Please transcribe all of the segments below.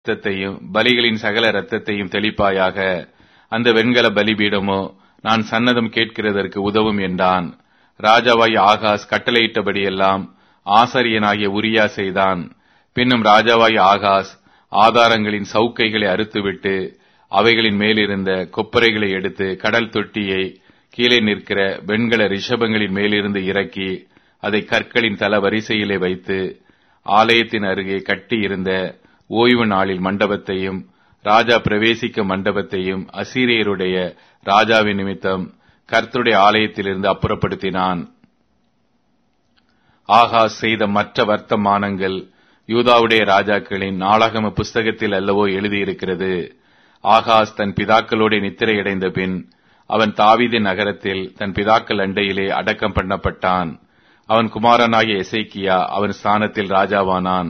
இரத்தத்தையும் பலிகளின் சகல இரத்தத்தையும் தெளிப்பாயாக அந்த வெண்கல பலிபீடமோ நான் சன்னதம் கேட்கிறதற்கு உதவும் என்றான் ராஜாவாய் ஆகாஸ் கட்டளையிட்டபடியெல்லாம் ஆசாரியனாகிய உரியா செய்தான் பின்னும் ராஜாவாய் ஆகாஸ் ஆதாரங்களின் சவுக்கைகளை அறுத்துவிட்டு அவைகளின் மேலிருந்த கொப்பரைகளை எடுத்து கடல் தொட்டியை கீழே நிற்கிற வெண்கல ரிஷபங்களின் மேலிருந்து இறக்கி அதை கற்களின் தல வரிசையிலே வைத்து ஆலயத்தின் அருகே கட்டி இருந்த ஓய்வு நாளில் மண்டபத்தையும் ராஜா பிரவேசிக்க மண்டபத்தையும் அசீரியருடைய ராஜாவின் நிமித்தம் கர்த்தருடைய ஆலயத்திலிருந்து அப்புறப்படுத்தினான் ஆகாஸ் செய்த மற்ற வர்த்தமானங்கள் யூதாவுடைய ராஜாக்களின் நாளாகம புஸ்தகத்தில் அல்லவோ எழுதியிருக்கிறது ஆகாஸ் தன் பிதாக்களோட நித்திரையடைந்த பின் அவன் தாவீதின் நகரத்தில் தன் பிதாக்கள் அண்டையிலே அடக்கம் பண்ணப்பட்டான் அவன் குமாரனாகிய எசேக்கியா அவன் ஸ்தானத்தில் ராஜாவானான்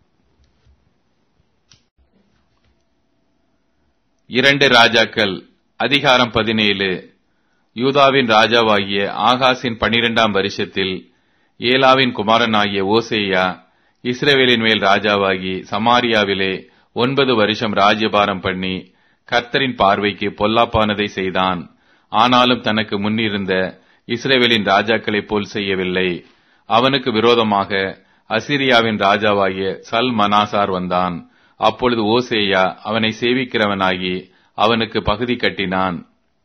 இரண்டு ராஜாக்கள் அதிகாரம் பதினேழு யூதாவின் ராஜாவாகிய ஆகாசின் பனிரெண்டாம் வருஷத்தில் ஏலாவின் குமாரனாகிய ஓசேயா இஸ்ரேவேலின் மேல் ராஜாவாகி சமாரியாவிலே ஒன்பது வருஷம் ராஜ்யபாரம் பண்ணி கர்த்தரின் பார்வைக்கு பொல்லாப்பானதை செய்தான் ஆனாலும் தனக்கு முன்னிருந்த இஸ்ரேவேலின் ராஜாக்களைப் போல் செய்யவில்லை அவனுக்கு விரோதமாக அசிரியாவின் ராஜாவாகிய சல் மனாசார் வந்தான் அப்பொழுது ஓசேயா அவனை சேவிக்கிறவனாகி அவனுக்கு பகுதி கட்டினான்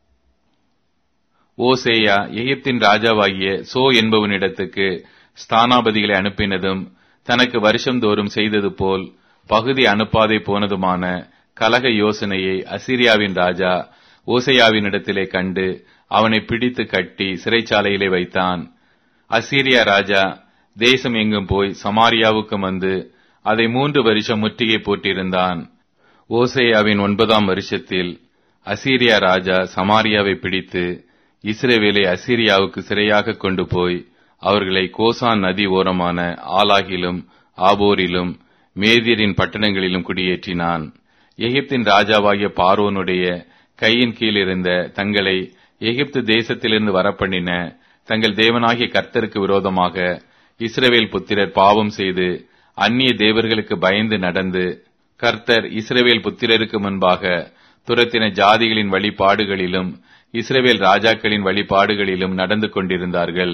ஓசேயா எகிப்தின் ராஜாவாகிய சோ என்பவனிடத்துக்கு ஸ்தானாபதிகளை அனுப்பினதும் தனக்கு வருஷந்தோறும் செய்தது போல் பகுதி அனுப்பாதே போனதுமான கலக யோசனையை அசிரியாவின் ராஜா ஓசையாவினிடத்திலே கண்டு அவனை பிடித்து கட்டி சிறைச்சாலையிலே வைத்தான் அசீரியா ராஜா தேசம் எங்கும் போய் சமாரியாவுக்கும் வந்து அதை மூன்று வருஷம் முற்றுகை போட்டிருந்தான் ஓசேயாவின் ஒன்பதாம் வருஷத்தில் அசீரியா ராஜா சமாரியாவை பிடித்து இஸ்ரேவேலை அசீரியாவுக்கு சிறையாக கொண்டு போய் அவர்களை கோசான் நதி ஓரமான ஆலாகிலும் ஆபோரிலும் மேதியரின் பட்டணங்களிலும் குடியேற்றினான் எகிப்தின் ராஜாவாகிய பார்வோனுடைய கையின் கீழ் இருந்த தங்களை எகிப்து தேசத்திலிருந்து வரப்பண்ணின தங்கள் தேவனாகிய கர்த்தருக்கு விரோதமாக இஸ்ரவேல் புத்திரர் பாவம் செய்து அந்நிய தேவர்களுக்கு பயந்து நடந்து கர்த்தர் இஸ்ரவேல் புத்திரருக்கு முன்பாக துரத்தின ஜாதிகளின் வழிபாடுகளிலும் இஸ்ரவேல் ராஜாக்களின் வழிபாடுகளிலும் நடந்து கொண்டிருந்தார்கள்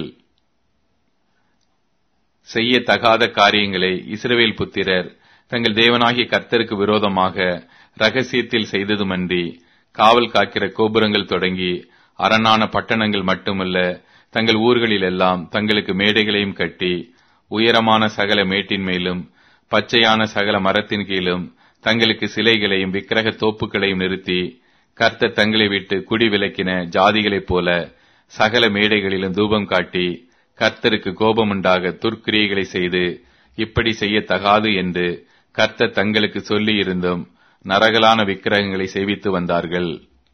செய்ய தகாத காரியங்களை இஸ்ரவேல் புத்திரர் தங்கள் தேவனாகிய கர்த்தருக்கு விரோதமாக ரகசியத்தில் செய்ததுமன்றி காவல் காக்கிற கோபுரங்கள் தொடங்கி அரணான பட்டணங்கள் மட்டுமல்ல தங்கள் ஊர்களிலெல்லாம் தங்களுக்கு மேடைகளையும் கட்டி உயரமான சகல மேட்டின் மேலும் பச்சையான சகல மரத்தின் கீழும் தங்களுக்கு சிலைகளையும் விக்கிரக தோப்புகளையும் நிறுத்தி கர்த்த தங்களை விட்டு குடி விலக்கின ஜாதிகளைப் போல சகல மேடைகளிலும் தூபம் காட்டி கர்த்தருக்கு கோபமுண்டாக துர்க்கிரியைகளை செய்து இப்படி செய்யத்தகாது என்று கர்த்த தங்களுக்கு சொல்லி இருந்தும் நரகலான விக்கிரகங்களை சேவித்து வந்தார்கள்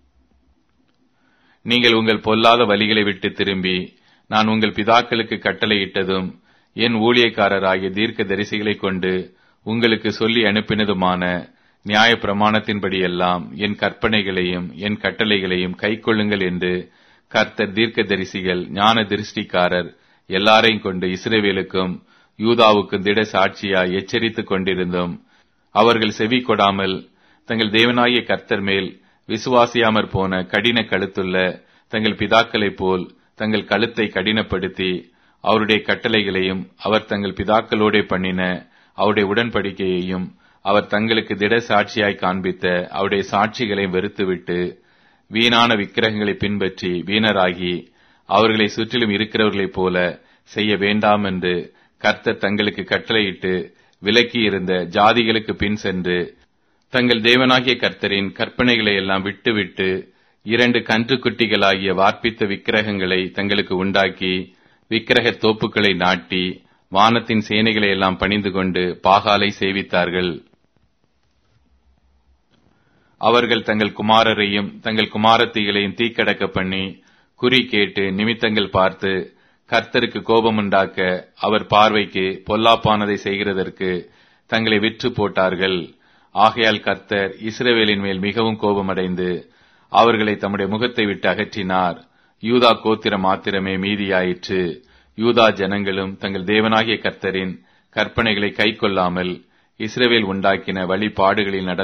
நீங்கள் உங்கள் பொல்லாத வழிகளை விட்டு திரும்பி நான் உங்கள் பிதாக்களுக்கு கட்டளையிட்டதும் என் ஊழியக்காரராகிய தீர்க்க தரிசிகளை கொண்டு உங்களுக்கு சொல்லி அனுப்பினதுமான நியாய பிரமாணத்தின்படியெல்லாம் என் கற்பனைகளையும் என் கட்டளைகளையும் கைக்கொள்ளுங்கள் என்று கர்த்தர் தீர்க்க தரிசிகள் ஞான திருஷ்டிக்காரர் எல்லாரையும் கொண்டு இஸ்ரேவேலுக்கும் யூதாவுக்கும் திட சாட்சியாய் எச்சரித்துக் கொண்டிருந்தும் அவர்கள் செவி கொடாமல் தங்கள் தேவனாகிய கர்த்தர் மேல் விசுவாசியாமற் போன கடின கழுத்துள்ள தங்கள் பிதாக்களைப் போல் தங்கள் கழுத்தை கடினப்படுத்தி அவருடைய கட்டளைகளையும் அவர் தங்கள் பிதாக்களோடே பண்ணின அவருடைய உடன்படிக்கையையும் அவர் தங்களுக்கு திட சாட்சியாய் காண்பித்த அவருடைய சாட்சிகளையும் வெறுத்துவிட்டு வீணான விக்கிரகங்களை பின்பற்றி வீணராகி அவர்களை சுற்றிலும் இருக்கிறவர்களைப் போல செய்ய வேண்டாம் என்று கர்த்தர் தங்களுக்கு கட்டளையிட்டு விலக்கி இருந்த ஜாதிகளுக்கு பின் சென்று தங்கள் தேவனாகிய கர்த்தரின் கற்பனைகளை எல்லாம் விட்டுவிட்டு இரண்டு கன்றுக்குட்டிகளாகிய வார்ப்பித்த விக்கிரகங்களை தங்களுக்கு உண்டாக்கி விக்கிரக தோப்புக்களை நாட்டி வானத்தின் சேனைகளை எல்லாம் பணிந்து கொண்டு பாகாலை சேவித்தார்கள் அவர்கள் தங்கள் குமாரரையும் தங்கள் குமாரத்திகளையும் தீக்கடக்க பண்ணி குறி கேட்டு நிமித்தங்கள் பார்த்து கர்த்தருக்கு கோபமுண்டாக்க அவர் பார்வைக்கு பொல்லாப்பானதை செய்கிறதற்கு தங்களை விற்று போட்டார்கள் ஆகையால் கர்த்தர் இஸ்ரவேலின் மேல் மிகவும் கோபமடைந்து அவர்களை தம்முடைய முகத்தை விட்டு அகற்றினார் யூதா கோத்திரம் மாத்திரமே மீதியாயிற்று யூதா ஜனங்களும் தங்கள் தேவனாகிய கர்த்தரின் கற்பனைகளை கைக்கொள்ளாமல் இஸ்ரவேல் உண்டாக்கின வழிபாடுகளில் நடந்த